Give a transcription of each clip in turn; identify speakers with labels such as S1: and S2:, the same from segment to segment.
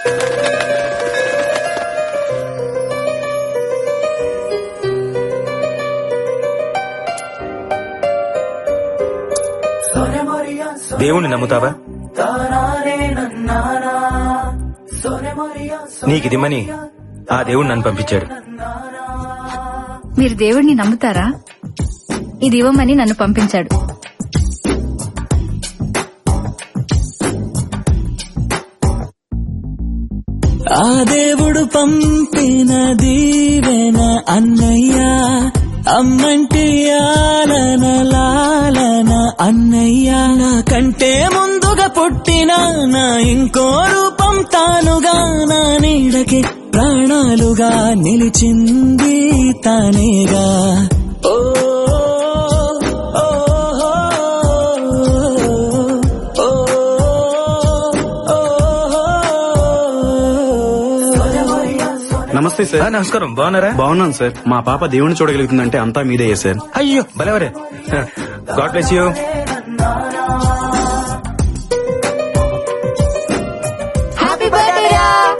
S1: దేవుణ్ణి నమ్ముతావా నీకిదిమ్మని ఆ దేవుడు నన్ను పంపించాడు
S2: మీరు దేవుడిని నమ్ముతారా ఇది ఇవ్వమని నన్ను పంపించాడు
S3: ఆ దేవుడు పంపిన దీవెన అన్నయ్య అమ్మంటి ఆలన లాలన అన్నయ్య నా కంటే ముందుగా పుట్టిన నా ఇంకో రూపం తానుగా నా నీడకి ప్రాణాలుగా నిలిచింది తానేగా ఓ ఓ, ఓ, ఓ,
S4: నమస్తే
S1: ఆ,
S4: సార్
S1: నమస్కారం బాగున్నారా
S4: బాగున్నాను సార్ మా పాప దేవుని చూడగలుగుతుందంటే అంతా మీదే సార్
S1: అయ్యో బలవరే God bless you
S2: happy birthday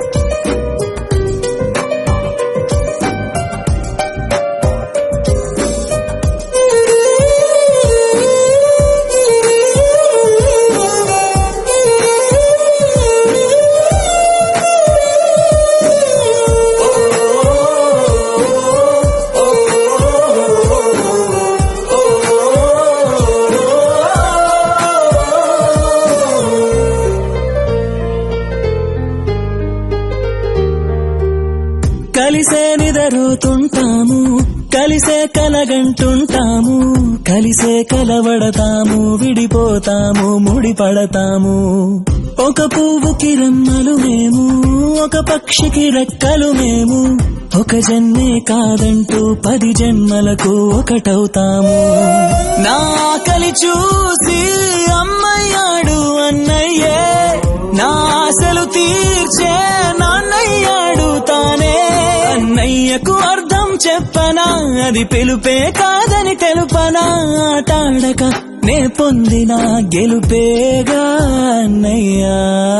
S3: కలిసే నిదరోతుంటాము కలిసే కలగంటుంటాము కలిసే కలవడతాము విడిపోతాము ముడిపడతాము ఒక పువ్వుకి రెమ్మలు మేము ఒక పక్షికి రెక్కలు మేము ఒక జన్మే కాదంటూ పది జన్మలకు ఒకటవుతాము నా కలి చూసి అమ్మయ్యాడు అన్నయ్యే నా ఆశలు తీర్చే నాన్నయ్యాడు తానే అన్నయ్యకు అర్థం చెప్పనా అది పిలుపే కాదని తెలుపనా ఆటాడక నే పొందిన గెలుపేగా అన్నయ్యా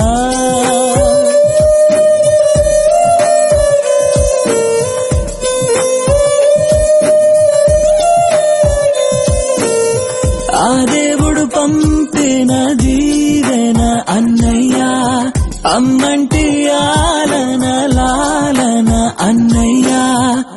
S3: ఆ దేవుడు పంపిన దీవెన అన్నయ్య అమ్మంటి ఆలన లాలన అన్నయ్య